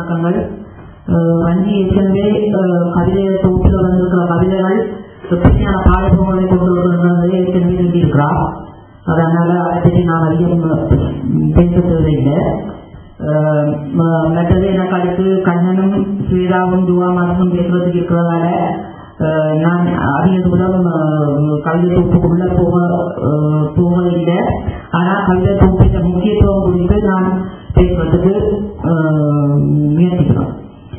வணக்கங்கள் அஹ் வஞ்சி ஏற்கனவே அஹ், கவிதை தொகுப்பில் வந்திருக்கிற கவிதைகள் எப்படியான பாடல்களை கொண்டு வருகிறது ஏற்கனவே எழுதியிருக்கிறார் அதனால அதை பற்றி நான் அதிகம் உம், பேச தேவையில்லை அஹ், ம- மற்றது எனக்கு அடுத்து கண்ணனும் ஸ்ரீராவும் துவா மாதமும் பேசுவதற்கு இருக்கிறதால அஹ், நான் அதிக தூரம் அஹ், கவிதை தொகுப்புக்குள்ள போக அஹ், போவதில்லை ஆனால் கவிதை தொகுப்பின் முக்கியத்துவம் குறித்து நான் பேசுவதற்கு அஹ், முயற்சிக்கிறோம்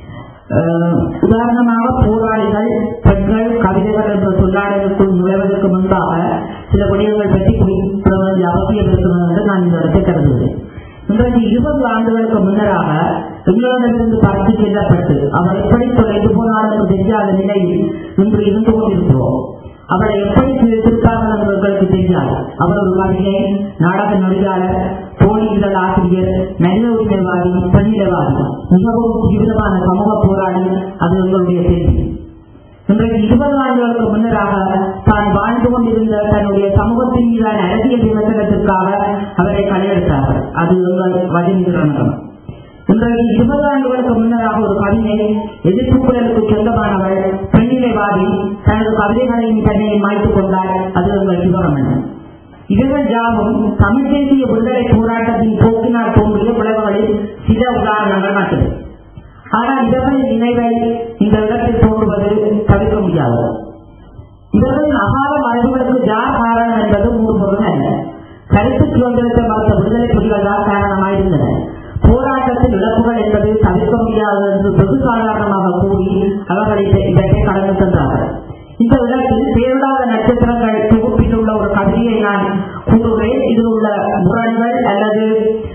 அஹ், உதாரணமாக போராளிகள் பெண்கள் கவிதைகள் என்ற சொல்லாடலுக்குள் நுழைவதற்கு முன்பாக சில விடயங்கள் பற்றி குறிப்பிட வேண்டிய அவசியம் இருக்கிறது என்று நான் இந்த இடத்தை கருதுகிறேன் இன்றைக்கு இருபது ஆண்டுகளுக்கு முன்னராக இங்கிலாந்திலிருந்து பறந்து செல்லப்பட்டு அவர் எப்படி தொலைந்து போனார் என்று தெரியாத நிலையில் இன்று இருந்து கொண்டிருக்கிறோம் அவரை எப்படி திருத்தார்கள் என்று எங்களுக்கு தெரியாது அவர் ஒரு கவிஞை நாடக நடிகாளர் போலி இதழ் ஆசிரியர் மனித உரிமைவாதி பெண்ணிலவாதி மிகவும் தீவிரமான சமூக போராளி அது எங்களுடைய செய்தி இன்றைக்கு இருபது ஆண்டுகளுக்கு முன்னராக தான் வாழ்ந்து கொண்டிருந்த தன்னுடைய சமூகத்தின் மீதான அரசியல் விமர்சனத்திற்காக அவரை கையெழுத்தார்கள் அது எங்கள் வஜனிகரணம் இன்றைக்கு இருபது ஆண்டுகளுக்கு முன்னராக ஒரு கவிஞை எதிர்ப்பு குரலுக்கு சொந்தமானவள் பெண்ணிலைவாதி தனது கவிதைகளையும் தன்னையும் மாய்த்துக் கொண்டார் அது எங்கள் சிவரமணன் இவர்கள் யாவும் தமிழ் தேசிய விடுதலை போராட்டத்தின் போக்கினால் தோன்றிய விளைவுகளில் சில உதாரணங்கள் மட்டுமே ஆனால் இவர்களின் நினைவை இந்த இடத்தில் தோன்றுவது தவிர்க்க முடியாது இவர்களின் அகால மறைவுகளுக்கு யார் காரணம் என்பது மூன்று பொருள் அல்ல கருத்து சுதந்திரத்தை மறுத்த விடுதலை புலிகள் தான் காரணமாயிருந்தன போராட்டத்தில் இழப்புகள் என்பது தவிர்க்க முடியாது என்று வெகு சாதாரணமாக கூறி அவர்கள் இதை- இவற்றை கடந்து சென்றார்கள் இந்த இடத்தில் தேவையில்லாத நட்சத்திரங்கள் தொகுப்பில் உள்ள ஒரு கவிதையை நான் கூறுவேன் இதில் உள்ள முரண்கள் அல்லது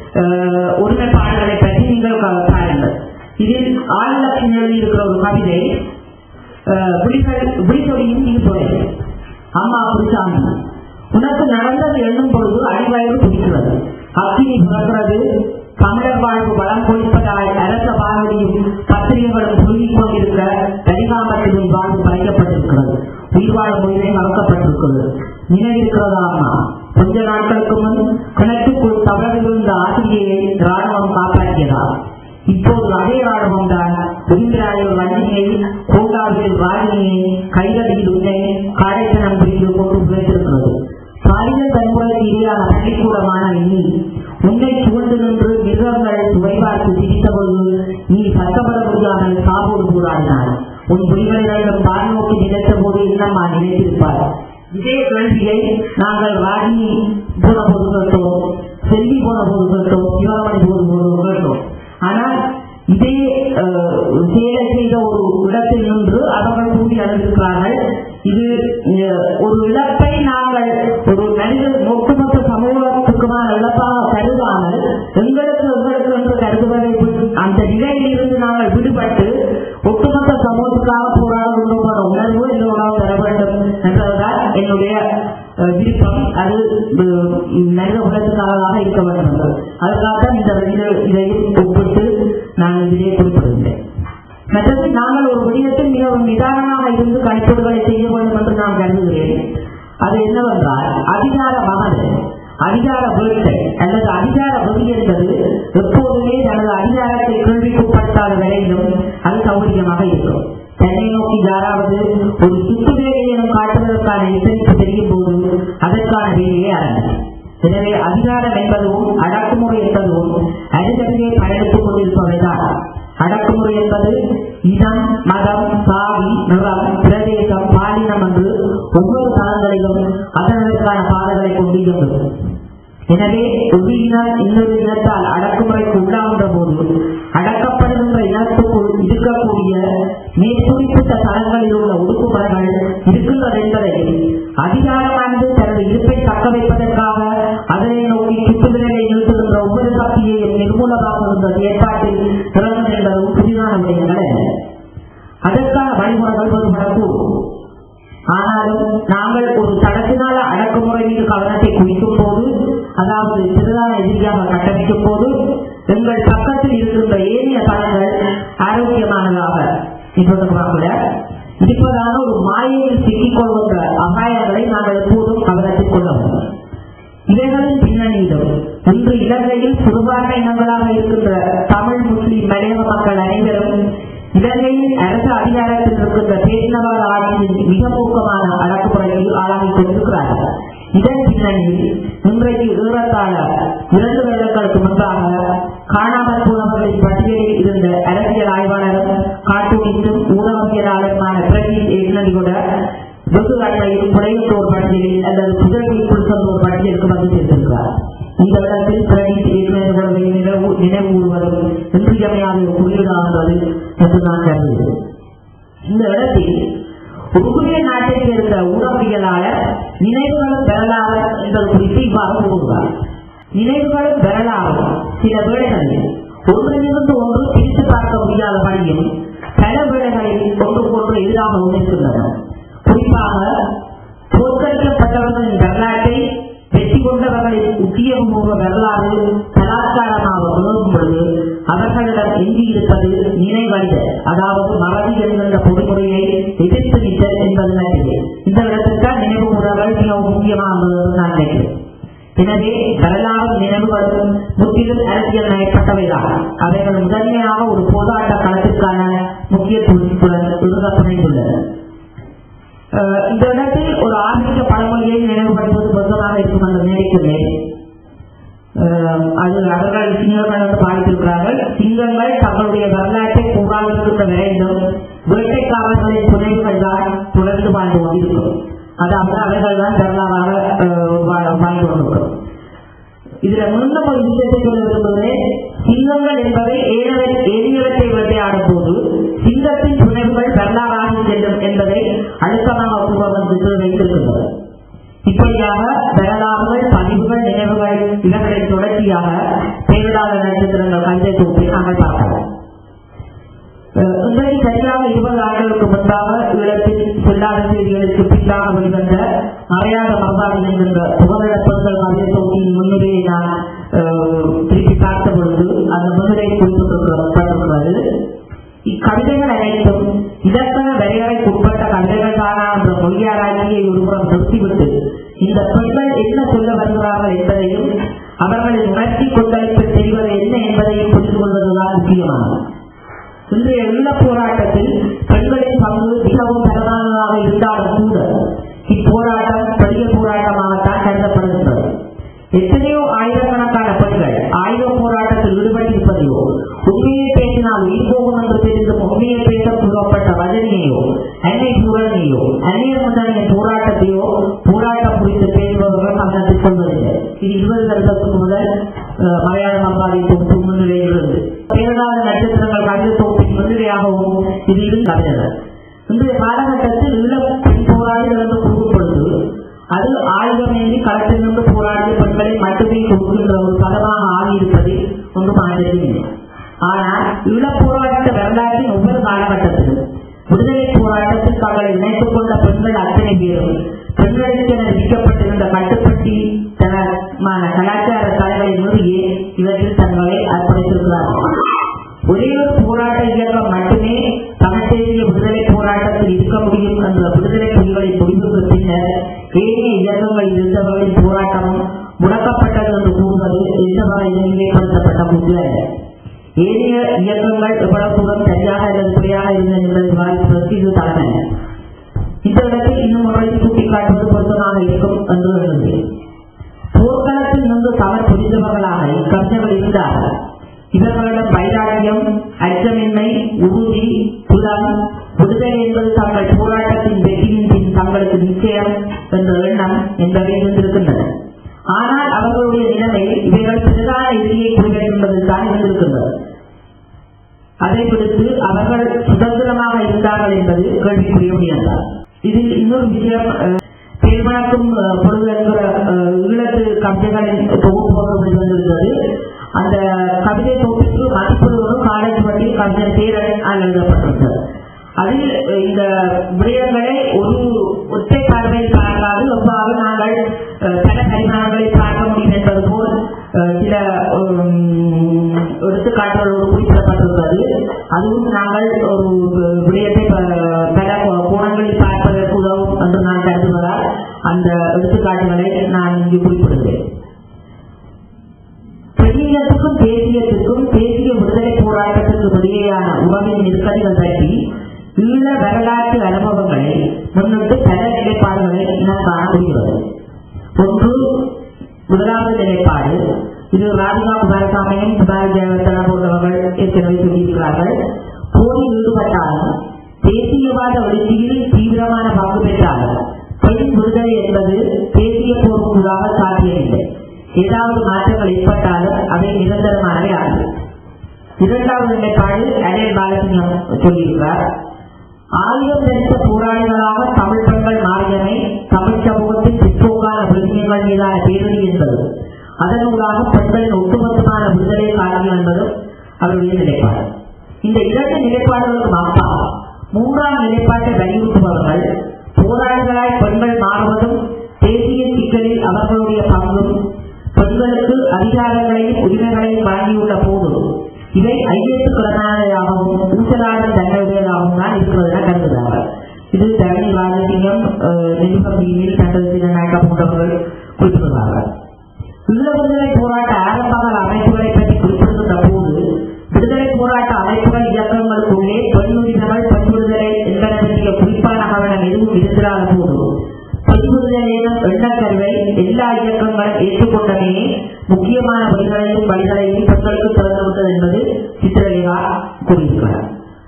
அஹ், ஒருமைப்பாடுகளை பற்றி நீங்கள் க- பாருங்கள் இதில் ஆழ்லட்சுமி எழுதியிருக்கிற ஒரு கவிதை அஹ், விழிகள் விழிசொலியின் தீர்ப்புரை அம்மா புரிசாமி உனக்கு நடந்தது எண்ணும் பொழுது அடிவயது துடிக்கிறது அக்கினி பிறக்கிறது தமிழர் வாழ்வு வளம் கொளிப்பதால் அரச பாரதியும் பத்திரிகைகளும் புழுகிக் கொண்டிருக்க கரிகாமத்திலும் வாழ்வு பறிக்கப்பட்டிருக்கிறது உயிர் வாழும் உயிரை மறக்கப்பட்டிருக்கிறது நினைவிருக்கிறதா அம்மா கொஞ்ச நாட்களுக்கு முன் கிணற்றுக்குள் தவறிவிழுந்த ஆசிரியரை ராணுவம் காப்பாற்றியதா இப்போது அதே ராணுவம் தான் உயிராளிகள் வண்டியை கோண்டாவில் ராணியை கைதடியில் உன்னை காடைத்தனம் பிரிந்து கொண்டு புதைத்திருக்கிறது பாலின தன்முறைக்கு இடையான பள்ளிக்கூடமான நீ உன்னை சூழ்ந்து நின்று மிருகங்கள் சுவைபார்த்து சிரித்தபோது நீ சத்தப்பட முடியாமல் சாவோடு போராடினாய் உன் புலிகளிடம் பார்நோக்கி நினைத்த போது என்னம்மா நினைத்திருப்பார் இதே கேள்வியை நாங்கள் ராணி போன போது கேட்டோம் செல்வி போன போது கேட்டோம் சிவராமணி போது போது கேட்டோம் ஆனால் இதே அஹ், செயலை செய்த ஒரு இடத்தில் நின்று அவர்கள் கூடி அறிந்திருக்கிறார்கள் இது அஹ், ஒரு இழப்பை நாங்கள் ஒரு மனித ஒட்டுமொத்த சமூகத்துக்குமான இழப்பாக கருதாமல் எங்களுக்கு எங்களுக்கு என்று கருதுவதை விட்டு- அந்த நிலையில் இருந்து நாங்கள் விடுபட்டு ஒட்டுமொத்த சமூகத்துக்காக போராடுகின்ற உணர்வு இந்த உணவு தர வேண்டும் என்றதுதான் என்னுடைய அஹ், விருப்பம் அது அஹ், மனித உலகத்துக்காக இருக்க வேண்டும் என்று. அதற்காக இந்த ரெண்டு இதையும் ஒப்பிட்டு நான் இதிலே குறிப்பிடுகின்றேன் மற்றது நாங்கள் ஒரு விடயத்தில் மிகவும் நிதானமாக இருந்து கணிப்புகளை செய்ய வேண்டும் என்று நான் கருதுகிறேன் அது என்னவென்றால் அதிகார மகன் அதிகார வேட்டை அல்லது அதிகார வெறி என்பது எப்போதுமே தனது அதிகாரத்தை கேள்விக்குட்படுத்தாத வரையிலும் அது சௌகரியமாக இருக்கும் தன்னை நோக்கி யாராவது ஒரு சுத்து வேலையிலும் காட்டுவதற்கான எச்சரிப்பு தெரியும் போது அதற்கான வேலையை ஆரம்பிக்கும் எனவே அதிகாரம் என்பதும் அடக்குமுறை என்பதும் அருகருகே பயணித்துக் கொண்டிருப்பவைதான் அடக்குமுறை என்பது இனம் மதம் சாதி நிறம் பிரதேசம் பாலினம் என்று ஒவ்வொரு தளங்களிலும் அதனதற்கான பாதைகளை கொண்டு இயங்குது எனவே ஒரு இனம் இன்னொரு இனத்தால் அடக்குமுறைக்கு உள்ளாகின்ற போது அடக்கப்படுகின்ற இனத்துக்குள் இருக்கக்கூடிய மேற்குறிப்பிட்ட தளங்களில் உள்ள உறுப்புகள் இருக்கின்றது என்பதை அதிகாரமானது தனது இருப்பை தக்க வைப்பதற்காக அதனை நோக்கி சுற்றுவிரலை நிறுத்துகின்ற ஒவ்வொரு சக்தியையும் நிர்மூலமாக்குகின்ற ஏற்பாட்டில் திறந்தது என்பதும் புதிதான விடயங்கள் அல்ல. அதற்கான வழிமுறைகள் வேறுபடக்கூடும் ஆனாலும் நாங்கள் ஒரு தடத்தினால அடக்குமுறை மீது கவனத்தை குவிக்கும் போது அதாவது சிறுதான எதிரியாக கட்டமைக்கும் போது எங்கள் பக்கத்தில் இருக்கின்ற ஏனைய தளங்கள் ஆரோக்கியமானதாக இப்போது இருப்பதான ஒரு மாயையில் சிக்கிக் கொள்கின்ற அபாயங்களை நாங்கள் எப்போதும் கவனத்தில் கொள்ள வேண்டும் இவைகளின் பின்னணியிலும் இன்று இலங்கையில் சிறுபான்மை இனங்களாக இருக்கின்ற தமிழ் முஸ்லிம் மலையக மக்கள் அனைவரும் இலங்கையில் அரசு அதிகாரத்தில் இருக்கின்ற பேரினவாத ஆட்சியின் மிக மோக்கமான அடக்குமுறையில் ஆளாகிக் கொண்டிருக்கிறார்கள் இதன் பின்னணியில் இன்றைக்கு ஏறத்தாழ இரண்டு வருடங்களுக்கு முன்பாக காணாமல் போனவர்களின் பட்டியலில் இருந்த அரசியல் ஆய்வாளரும் கார்ட்டூனிஸ்டும் ஊடகவியலாளருமான பிரதீப் ஏக்னடி கூட வெகு அண்மையில் குறைந்தோர் பட்டியலில் அல்லது புகழ்ச்சிக்குள் சென்றோர் பட்டியலுக்கு வந்து சேர்த்திருக்கிறார் இந்த இடத்தில் பிரதீப் ஏக்னடி நினைவு நினைவு கூறுவதும் இன்றியமையாத ஒரு குறியீடாகிறது என்று நான் கருதுகிறேன் இந்த இடத்தில் உருகுரிய நாட்டைச் சேர்ந்த ஊடகவியலாளர் நினைவுகளும் பெறலாறு என்பது குறித்து இவ்வாறு கூறுகிறார் நினைவுகளும் பெறலாறும் சில வேளைகளில் ஒன்றிலிருந்து ஒன்று பிரித்து பார்க்க முடியாத வழியும் பல வேளைகளில் ஒன்றுக்கொன்று எதிராகவும் இருக்கின்றன குறிப்பாக தோற்கடிக்கப்பட்டவர்களின் வரலாற்றை வெற்றி கொண்டவர்களின் உத்தியோகபூர்வ வரலாறு கலாச்சாரமாக உணரும் பொழுது அவர்களிடம் எஞ்சியிருப்பது நினைவழிதல் அதாவது மறதி என்கின்ற பொறிமுறையை எதிர்த்து நிற்றல் என்பது மட்டுமே இந்த இடத்திற்காக நினைவு முறைகள் மிகவும் முக்கியமானது நான் நினைக்கிறேன் எனவே வரலாறு நினைவுகளும் முற்றிலும் அரசியல் நயப்பட்டவைதான் அவைகள் முதன்மையாக ஒரு போராட்ட களத்திற்கான முக்கிய துடிப்புடன் இறுக பிணைந்துள்ளன இந்த இடத்தில் ஒரு ஆன்மீக பழமொழியை நினைவுபடுத்துவது பொருத்தமாக இருக்கும் என்று நினைக்கிறேன் அது அவர்கள் சிங்கங்கள் என்று பாதித்திருக்கிறார்கள் சிங்கங்கள் தங்களுடைய வரலாற்றை கூறாதிருக்கின்ற விரைந்தும் வேட்டைக்காரர்களின் துணைவுகள் தான் தொடர்ந்து வாழ்ந்து கொண்டிருக்கும் அதாவது அவர்கள் தான் வரலாறாக வாழ்ந்து கொண்டிருக்கும் இதுல மீண்டும் ஒரு விஷயத்தை சொல்ல விரும்புவது சிங்கங்கள் என்பவை ஏனியவற்றை வேட்டையாடும் போது சிங்கத்தின் துணைவுகள் வரலாறாக செல்லும் என்பதை அழுத்தமாக கூறுவதன் வைத்திருக்கின்றது இப்படியாக வரலாறுகள் பதிவுகள் நினைவுகள் இவர்களின் தொடர்ச்சியாக தேவையில்லாத நட்சத்திரங்கள் கவிதை தொகுப்பை நாங்கள் பார்க்கலாம் இன்றைக்கு சரியாக இருபது ஆண்டுகளுக்கு முன்பாக ஈழத்தில் சொல்லாத செய்திகளுக்கு பின்னாக வெளிவந்த மறையாத மரபாடி என்கின்ற புகலிட பெண்கள் கவிதை தொகுப்பின் முன்னுரையை நான் திருப்பி பார்த்த பொழுது அந்த முன்னுரை குறிப்பிட்டிருக்கிறது இக்கவிதைகள் அனைத்தும் இலக்கண வரையறைக்கு உட்பட்ட கவிதைகள் தானா என்ற மொழியாராய்ச்சியை ஒருபுறம் நிறுத்திவிட்டு இந்த பெண்கள் என்ன சொல்ல வருகிறார்கள் என்பதையும் அவர்களின் உணர்ச்சி கொந்தளிப்பில் தெரிவது என்ன என்பதையும் புரிந்து கொள்வதுதான் முக்கியமானது இன்றைய உள்ள போராட்டத்தில் பெண்களின் பங்கு மிகவும் பிரதானமாக இருந்தாலும் கூட இப்போராட்டம் பெரிய போராட்டமாகத்தான் கருதப்படுகின்றது எத்தனையோ ஆயிரக்கணக்கான பெண்கள் ஆயுத போராட்டத்தில் ஈடுபட்டிருப்பதையோ உண்மையை பேசினால் உயிர் போகும் என்று தெரிந்தும் உண்மையை பேச கூறப்பட்ட ரஜினியையோ அன்னை பூரணியோ அந்நிய முதலின் போராட்டத்தையோ போராட்டம் குறித்து பேசுபவர்கள் கவனத்தில் கொள்வதில்லை இது இருபது வருடத்துக்கு முதல் மலையாள மம்பாடி தொகுப்பு முன்னிலையில் இருந்து பேரலாத நட்சத்திரங்கள் கவிதை தொகுப்பின் முன்னிலையாகவும் இது இருந்து கவிஞர்கள் இன்றைய காலகட்டத்தில் ஈழ போராளிகள் என்று கூறும்பொழுது அது ஆயுதமேந்தி களத்திலிருந்து போராடிய பெண்களை மட்டுமே கொடுக்கின்ற ஒரு பதமாக ஆகியிருப்பதில் ஒன்றும் ஆச்சரியமில்லை ஆனால் ஈழப் போராட்ட வரலாற்றின் ஒவ்வொரு காலகட்டத்திலும் விடுதலை போராட்டத்தில் தங்களை இணைத்துக் கொண்ட பெண்கள் அத்தனை பேரும் பெண்களுக்கென விதிக்கப்பட்டிருந்த கட்டுப்பட்டி தனமான கலாச்சார தலைகளை நிறுவியே இவற்றில் தங்களை அர்ப்பணித்திருக்கிறார்கள் ஒரே ஒரு போராட்ட இயக்கம் மட்டுமே தமிழ் தேசிய விடுதலை போராட்டத்தில் இருக்க முடியும் என்ற விடுதலை புலிகளை முடிவுக்கு பின்னர் ஏனைய இயக்கங்களில் இருந்தவர்களின் போராட்டமும் முடக்கப்பட்டது என்று கூறுவது எந்த வகையில் நிலைப்படுத்தப்பட்ட முக்கிய ஏனைய இயக்கங்கள் எவ்வளவு தூரம் சரியாக அல்லது பிழையாக இருந்தது என்பதை விவாதிப்பதற்கு இது தலைமை இந்த இடத்தில் இன்னும் முறை சுட்டிக்காட்டுவது பொருத்தமாக இருக்கும் என்று எழுதுகிறேன் போர்க்களத்தில் நின்று தவறு புரிந்தவர்களாக இக்கவிஞர்கள் இருந்தார்கள் இவர்களிடம் வைராக்கியம் அச்சமின்மை உறுதி புலம் விடுதலை என்பது தங்கள் போராட்டத்தின் வெற்றியின் பின் தங்களுக்கு நிச்சயம் என்ற எண்ணம் என்பவை இருந்திருக்கின்றன ஆனால் அவர்களுடைய நிலைமை இவைகள் பிரதான எதிரியை குறிப்பிடுகின்றதில் தான் இருந்திருக்கின்றது அதை விடுத்து அவர்கள் சுதந்திரமாக இருந்தார்கள் என்பது கேள்விக்குரிய முடியாதார் இதில் இன்னொரு விஷயம் தேர்வணக்கும் பொழுது என்கிற ஈழத்து கவிதைகளின் தொகுப்பு வெளிவந்திருந்தது அந்த கவிதை தொகுப்புக்கு மதிப்பிடுவதும் காலேஜ் பற்றி கவிஞர் பேரன் எழுதப்பட்டிருந்தது அதில் இந்த விடயங்களை ஒரு ஒற்றை பார்வையில் பார்க்காது எவ்வாறு நாங்கள் பல பரிமாணங்களை பார்க்க முடியும் என்பது போல் சில எடுத்துக்காட்டுகளோடு குறிப்பிடப்பட்டுள்ளது அதுவும் நாங்கள் ஒரு விடயத்தை பல கோணங்களில் பார்ப்பதற்கு உதவும் என்று நான் கருதுவதால் அந்த எடுத்துக்காட்டுகளை நான் இங்கு குறிப்பிடுகிறேன் தேசியத்திற்கும் தேசிய விடுதலை போராட்டத்திற்கும் இடையேயான உறவின் நெருக்கடிகள் பற்றி ஈழ வரலாற்று அனுபவங்களை முன்னிட்டு பல நிலைப்பாடுகளை நாம் காண முடிகிறது ஒன்று முதலாவது நிலைப்பாடு இது ராதிகா குமாரசாமியும் குமார ஜெயவர்த்தனா போன்றவர்கள் ஏற்கனவே சொல்லியிருக்கிறார்கள் போரில் ஈடுபட்டாலும் தேசியவாத எழுச்சியில் தீவிரமான பங்கு பெற்றாலும் பெண் விடுதலை என்பது தேசிய போருக்குள்ளாக சாத்தியமில்லை ஏதாவது மாற்றங்கள் ஏற்பட்டாலும் அவை நிரந்தரமானவை ஆகும் இரண்டாவது நிலைப்பாடு அனில் பாலசிங்கம் சொல்லியிருக்கிறார் ஆயுதம் தரித்த போராளிகளாக தமிழ் பெண்கள் மாறியமை தமிழ் சமூகத்தின் பிற்போக்கான விழுமியங்கள் மீதான பேரணி என்பது அதனூடாக பெண்களின் ஒட்டுமொத்தமான விடுதலை காரணம் என்பதும் அவருடைய நிலைப்பாடு இந்த இரண்டு நிலைப்பாடுகளுக்கும் அப்பா மூன்றாம் நிலைப்பாட்டை வலியுறுத்துபவர்கள் போராளிகளாய் பெண்கள் மாறுவதும் தேசிய சிக்கலில் அவர்களுடைய பங்கும் பெண்களுக்கு அதிகாரங்களையும் உரிமைகளையும் வழங்கியுள்ள போதும் இவை ஐயத்துக்குடனானதாகவும் ஊசலாத தன்மையுடையதாகவும் தான் இருக்கிறது என கருதுகிறார்கள் இது தரணி ராஜசிங்கம் நெல்லிபம்பியில் தண்டத்தில் நாயக்க போன்றவர்கள் குறிப்பிடுகிறார்கள் ஈழ விடுதலை போராட்ட ஆரம்பகால அமைப்புகளை பற்றி குறிப்பிடுகின்ற போது விடுதலை போராட்ட அமைப்புகள் இயக்கங்களுக்குள்ளே பெண் உரிமைகள் பெண் விடுதலை என்பன பற்றிய குறிப்பான கவனம் எதுவும் இருந்திராத போது பெண் விடுதலை எனும் எண்ணக்கருவை எல்லா இயக்கங்களும் ஏற்றுக்கொண்டமே முக்கியமான வழிகளையும் வழிகளையும் பெண்களுக்கு திறந்துவிட்டது என்பது சித்திரலேகா கூறியிருக்கிறார்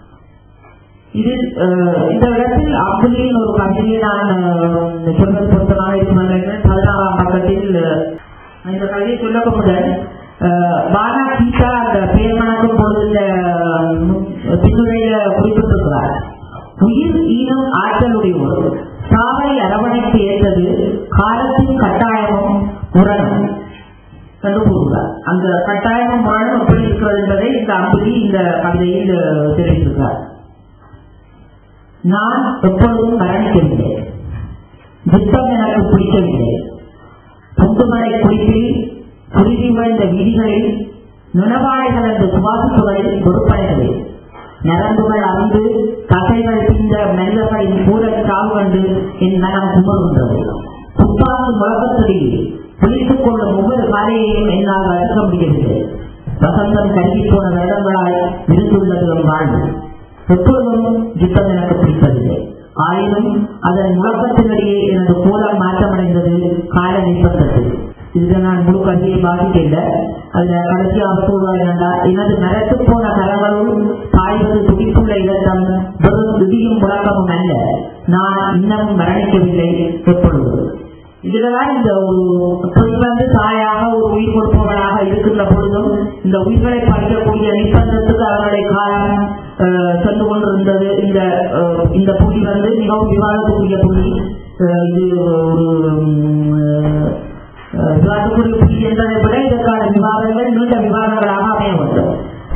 இதில் இந்த இடத்தில் அப்துல்லின் ஒரு கவிதையை நான் சொல்வது பொருத்தமாக இருக்கும் பதினாறாம் பக்கத்தில் இந்த கவிதை சொல்லக்க முதல் பானா கீதா அந்த பேர் மணக்கும் பொழுது இந்த பின்னுரையில குறிப்பிட்டிருக்கிறார் உயிர் ஈனம் ஆற்றலுடையோர் சாவை அரவணைத்து ஏற்றது காலத்தின் கட்டாயமும் முரணும் என்று கூறுகிறார் அந்த கட்டாயமும் முரணும் எப்படி இருக்கிறது என்பதை இந்த அம்புலி இந்த கவிதையில் தெரிவித்திருக்கிறார் நான் எப்பொழுதும் மரணிக்கவில்லை யுத்தம் எனக்கு பிடிக்கவில்லை புங்குமலை குறிப்பில் குருவி விழுந்த வீதிகளில் நுணவாழைகள் என்று சுவாசிப்புகளில் பொறுப்படைகளில் நரம்புகள் அறிந்து தசைகள் பிந்த மெல்லகளின் மூலச் சாவு கண்டு என் மனம் குமர்கின்றது துப்பாக்கி முழக்கத்தடியில் பிடித்துக் கொள்ளும் ஒவ்வொரு காலையையும் என்னால் அடுக்க முடியவில்லை வசந்தம் கருகி போன வருடங்களால் இருந்துள்ளது என் வாழ்வு எப்பொழுதும் யுத்தம் எனக்கு பிடிப்பதில்லை ஆயினும் அதன் முழக்கத்தினிடையே எனது கோலம் மாற்றமடைந்தது கால நிர்பந்தத்தில் இதுல நான் முழு கல்வியை பாதிக்கல அதுல கடைசியாக கூறுவாங்க எனது மரத்து போன கரங்களுள் பாய்வது துடிப்புள்ள இலக்கம் வெறும் இடியும் முழக்கமும் அல்ல நான் இன்னமும் மரணிக்கவில்லை எப்பொழுது இதுலதான் இந்த ஒரு பெண் வந்து தாயாக ஒரு உயிர் கொடுப்பவர்களாக இருக்கின்ற பொழுதும் இந்த உயிர்களை பறிக்கக்கூடிய நிர்பந்தத்துக்கு அவர்களுடைய காலம் சென்று கொண்டிருந்தது இந்த இந்த புள்ளி வந்து மிகவும் விவாதத்துக்குரிய புள்ளி இது ஒரு விவாதத்துக்குரிய புள்ளி என்பதை விட இதற்கான விவாதங்கள் நீண்ட விவாதங்களாக அமைய வேண்டும்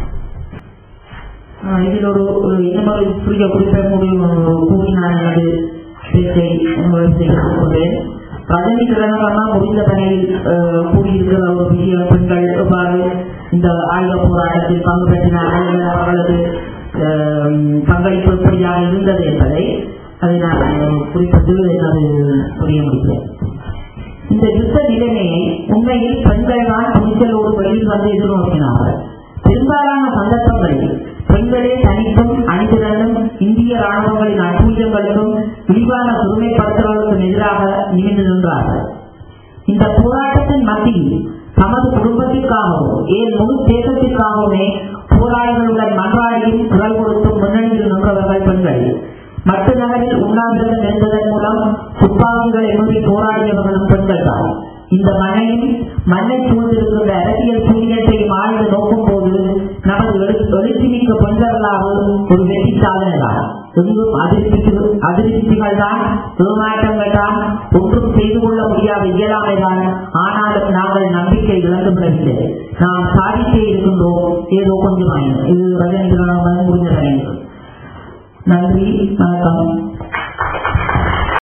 இதில் ஒரு இன்னொரு புரிய குறிப்பிட முடியும் கூறி நான் எனது பேச்சை செய்து கொண்டேன் ரஜினி கிரணகமா முடிந்த பணியில் கூடியிருக்கிற ஒரு பெரிய பெண்கள் எவ்வாறு இந்த ஆயுத போராட்டத்தில் பங்கு பெற்றினார்கள் அவர்களது பங்களிப்பு எப்படியாக இருந்தது என்பதை அதை நான் குறிப்பிட்டு எனது புரிய முடிகிறேன் இந்த யுத்த நிலைமையை உண்மையில் பெண்கள் தான் துணிச்சலோடு வெளியில் வந்து எதிர்நோக்கினார்கள் பெரும்பாலான சந்தர்ப்பங்களில் பெண்களே தனித்தும் அணிதிரளும் இந்திய ராணுவங்களின் அட்டூழியங்களுக்கும் விரிவான சிறுமைப்படுத்துவதற்கும் எதிராக நிமிர்ந்து நின்றார்கள் இந்த போராட்டத்தின் மத்தியில் தமது குடும்பத்திற்காகவும் ஏன் முழு தேசத்திற்காகவுமே போராளிகளுடன் மன்றாடியும் குரல் கொடுத்தும் முன்னணியில் நின்றவர்கள் பெண்கள் மட்டு நகரில் உண்ணாவிரதம் என்பதன் மூலம் துப்பாக்கிகளை மீறி போராடியவர்களும் பெண்கள் தான் இந்த மண்ணையும் மண்ணை சூழ்ந்திருக்கின்ற அரசியல் சூரியத்தையும் ஆழ்ந்து நோக்கும் போது நமது எழுச்சி மிக்க பெண்களாக ஒரு வெற்றி சாதனை தான் எங்கும் அதிருப்தி அதிருப்திகள் தான் ஏமாற்றங்கள் தான் ஒன்றும் செய்து கொள்ள முடியாத இயலாமை தான் ஆனாலும் நாங்கள் நம்பிக்கை இழந்து விடவில்லை நாம் சாதித்தே இருக்கின்றோம் ஏதோ கொஞ்சம் இது ரஜேந்திரன் முடிஞ்ச நன்றி வணக்கம்